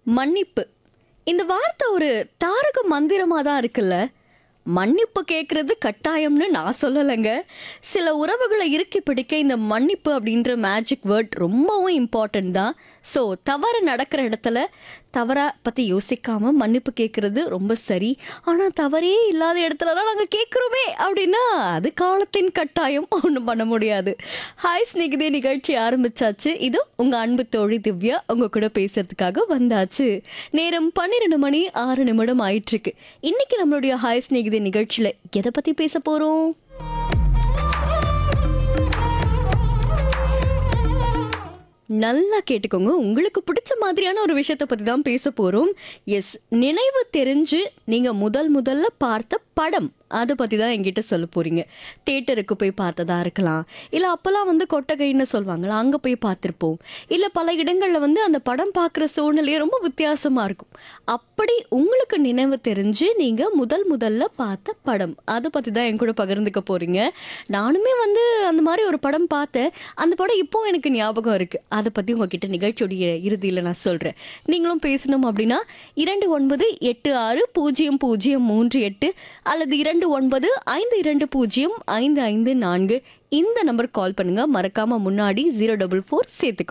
மன்னிப்பு இந்த வார்த்தை ஒரு தாரக மந்திரமா தான் இருக்குல்ல மன்னிப்பு கேட்கறது கட்டாயம்னு நான் சொல்லலைங்க சில உறவுகளை இறுக்கி பிடிக்க இந்த மன்னிப்பு அப்படின்ற மேஜிக் வேர்ட் ரொம்பவும் இம்பார்ட்டன்ட் தான் ஸோ தவறு நடக்கிற இடத்துல தவறா பற்றி யோசிக்காம மன்னிப்பு கேட்கறது ரொம்ப சரி ஆனால் தவறே இல்லாத இடத்துலலாம் நாங்கள் கேட்குறோமே அப்படின்னா அது காலத்தின் கட்டாயம் ஒன்றும் பண்ண முடியாது ஹாய் ஸ்நேகிதே நிகழ்ச்சி ஆரம்பிச்சாச்சு இது உங்கள் அன்பு தோழி திவ்யா உங்கள் கூட பேசுறதுக்காக வந்தாச்சு நேரம் பன்னிரெண்டு மணி ஆறு நிமிடம் ஆயிட்டிருக்கு இன்னைக்கு நம்மளுடைய ஹாய் ஸ்நேகிதே நிகழ்ச்சியில் எதை பற்றி பேச போகிறோம் நல்லா கேட்டுக்கோங்க உங்களுக்கு பிடிச்ச மாதிரியான ஒரு விஷயத்தை பற்றி தான் பேச போகிறோம் எஸ் நினைவு தெரிஞ்சு நீங்கள் முதல் முதல்ல பார்த்த படம் அதை பற்றி தான் என்கிட்ட சொல்ல போகிறீங்க தேட்டருக்கு போய் பார்த்ததா இருக்கலாம் இல்லை அப்போல்லாம் வந்து கொட்டகைன்னு சொல்லுவாங்களா அங்கே போய் பார்த்துருப்போம் இல்லை பல இடங்களில் வந்து அந்த படம் பார்க்குற சூழ்நிலையே ரொம்ப வித்தியாசமாக இருக்கும் அப்படி உங்களுக்கு நினைவு தெரிஞ்சு நீங்கள் முதல் முதல்ல பார்த்த படம் அதை பற்றி தான் என் கூட பகிர்ந்துக்க போகிறீங்க நானுமே வந்து அந்த மாதிரி ஒரு படம் பார்த்தேன் அந்த படம் இப்போ எனக்கு ஞாபகம் இருக்குது அதை பற்றி உங்ககிட்ட நிகழ்ச்சியுடைய இறுதியில் நான் சொல்கிறேன் நீங்களும் பேசணும் அப்படின்னா இரண்டு ஒன்பது எட்டு ஆறு பூஜ்ஜியம் பூஜ்ஜியம் மூன்று எட்டு அல்லது இரண்டு ஒன்பது ஐந்து இரண்டு பூஜ்ஜியம் ஐந்து ஐந்து நான்கு இந்த நம்பர் கால் பண்ணுங்க மறக்காம முன்னாடி ஜீரோ டபுள் ஃபோர் சேர்த்துக்கோ